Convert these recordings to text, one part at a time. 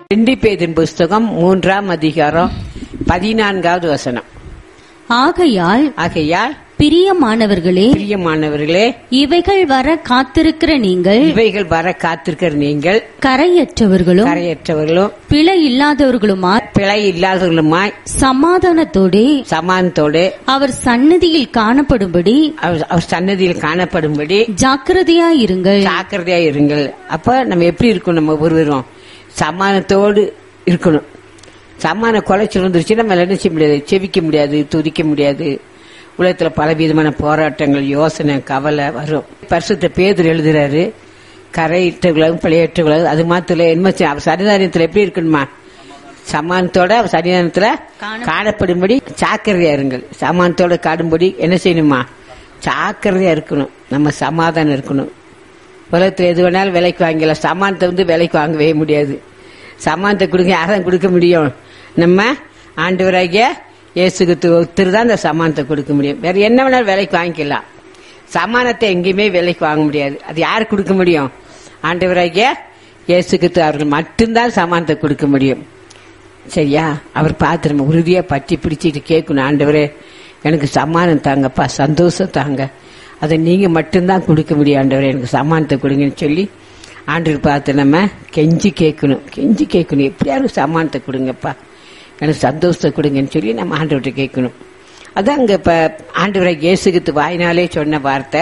ரெண்டு பேதின் புஸ்தகம் மூன்றாம் அதிகாரம் பதினான்காவது வசனம் ஆகையால் ஆகையால் பிரியமானவர்களே பிரியமானவர்களே இவைகள் வர காத்திருக்கிற நீங்கள் இவைகள் வர காத்திருக்கிற நீங்கள் கரையற்றவர்களும் கரையற்றவர்களும் பிழை இல்லாதவர்களுமா பிழை இல்லாதவர்களுமாய் சமாதானத்தோடே சமானத்தோடு அவர் சந்நிதியில் காணப்படும்படி அவர் அவர் சன்னதியில் காணப்படும்படி ஜாக்கிரதையாயிருங்கள் ஜாக்கிரதையா இருங்கள் அப்ப நம்ம எப்படி இருக்கணும் நம்ம ஒருவரும் சமானத்தோடு இருக்கணும் சமான குலைச்சல் வந்துருச்சு நம்ம என்ன செய்ய முடியாது செவிக்க முடியாது துதிக்க முடியாது உலகத்துல பலவிதமான போராட்டங்கள் யோசனை கவலை வரும் பரிசுத்த பேதர் எழுதுறாரு கரையிட்டவர்களும் பிழையற்றவர்களும் அது மாத்திர என்ன செய்ய- அவர் சன்னிதானத்துல எப்படி இருக்கணுமா சமானத்தோட அவர் சன்னிதானத்துல காணப்படும்படி ஜாக்கிரதையா இருங்கள் சமானத்தோட காடும்படி என்ன செய்யணுமா ஜாக்கிரதையா இருக்கணும் நம்ம சமாதானம் இருக்கணும் உலகத்துல எது வேணாலும் விலைக்கு வாங்கலாம் சமானத்தை வந்து விலைக்கு வாங்கவே முடியாது சமானத்தை கொடுக்க யாரும் கொடுக்க முடியும் நம்ம ஆண்டவராகிய இயேசுக்கு ஒருத்தர் தான் அந்த சமானத்தை கொடுக்க முடியும் வேற என்ன வேணாலும் விலைக்கு வாங்கிக்கலாம் சமானத்தை எங்கேயுமே விலைக்கு வாங்க முடியாது அது யார் கொடுக்க முடியும் ஆண்டவராகிய இயேசுக்கு அவர்கள் மட்டும்தான் சமானத்தை கொடுக்க முடியும் சரியா அவர் பார்த்து நம்ம உறுதியா பற்றி பிடிச்சிட்டு கேட்கணும் ஆண்டவரே எனக்கு சமானம் தாங்கப்பா சந்தோஷம் தாங்க அதை நீங்க மட்டும்தான் கொடுக்க முடியும் ஆண்டவரே எனக்கு சமானத்தை கொடுங்கன்னு சொல்லி ஆண்டவர் பார்த்து நம்ம கெஞ்சி கேட்கணும் கெஞ்சி கேட்கணும் எப்படியாவது சமானத்தை கொடுங்கப்பா எனக்கு சந்தோஷத்தை கொடுங்கன்னு சொல்லி நம்ம ஆண்டவர்கிட்ட கேட்கணும் அதான் அங்க இப்ப ஆண்டவரை இயேசுகித்து வாயினாலே சொன்ன வார்த்தை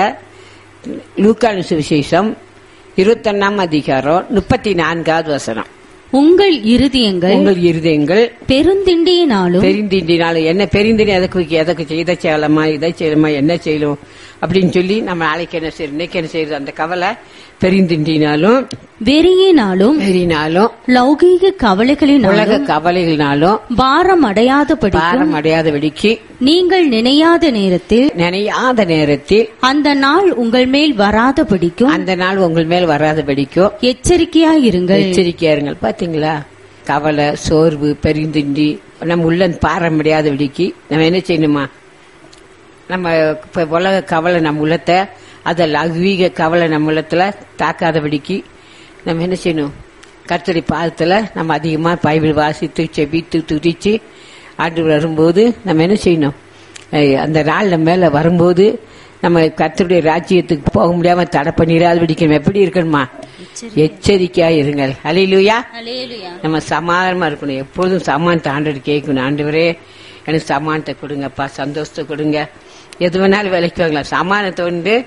லூக்கானு சுவிசேஷம் இருபத்தொன்னாம் அதிகாரம் முப்பத்தி நான்காவது வசனம் உங்கள் இருதயங்கள் உங்கள் இருதயங்கள் பெருந்திண்டியினாலும் பெருந்திண்டினாலும் என்ன பெருந்தினி எதற்கு எதற்கு செய்- இதை செய்யலாமா இதை செய்யலாமா என்ன செய்யலாம் அப்படின்னு சொல்லி நம்ம நாளைக்கு என்ன செய்யணும் இன்னைக்கு என்ன செய்யறது அந்த கவலை பெருந்திண்டினாலும் வெறியினாலும் பெரினாலும் லௌகீக கவலைகளினாலும் உலக கவலைகளினாலும் பாரம் அடையாதபடி பாரம் அடையாத வெடிக்கு நீங்கள் நினையாத நேரத்தில் நினையாத நேரத்தில் அந்த நாள் உங்கள் மேல் வராதபடிக்கும் அந்த நாள் உங்கள் மேல் வராத வெடிக்கும் எச்சரிக்கையாயிருங்கள் எச்சரிக்கையா இருங்கள் பாத்தீங்களா கவலை சோர்வு பெருந்திண்டி நம்ம உள்ள பார முடியாத வெடிக்கு நம்ம என்ன செய்யணுமா நம்ம இப்ப உலக கவலை நம்ம உள்ளத்தை அத லகுவீக கவலை நம்ம உள்ளத்துல தாக்காதபடிக்கு நம்ம என்ன செய்யணும் கர்த்தரி பாதத்துல நம்ம அதிகமா பைபிள் வாசித்து செபித்து துதிச்சு ஆண்டு வரும்போது நம்ம என்ன செய்யணும் அஹ் அந்த நாள் நம்ம மேல வரும்போது நம்ம கர்த்தருடைய ராஜ்யத்துக்கு போக முடியாம தடை பண்ணிடாத பிடிக்கணும் எப்படி இருக்கணுமா எச்சரிக்கையா இருங்கள் அலையிலுயா நம்ம சமாதானமா இருக்கணும் எப்பொழுதும் சமானத்தை ஆண்டு கேட்கணும் ஆண்டவரே எனக்கு சமானத்தை கொடுங்கப்பா சந்தோஷத்தை கொடுங்க எது வேணாலும் விலைக்கு வாங்கலாம் சமானத்தை வந்து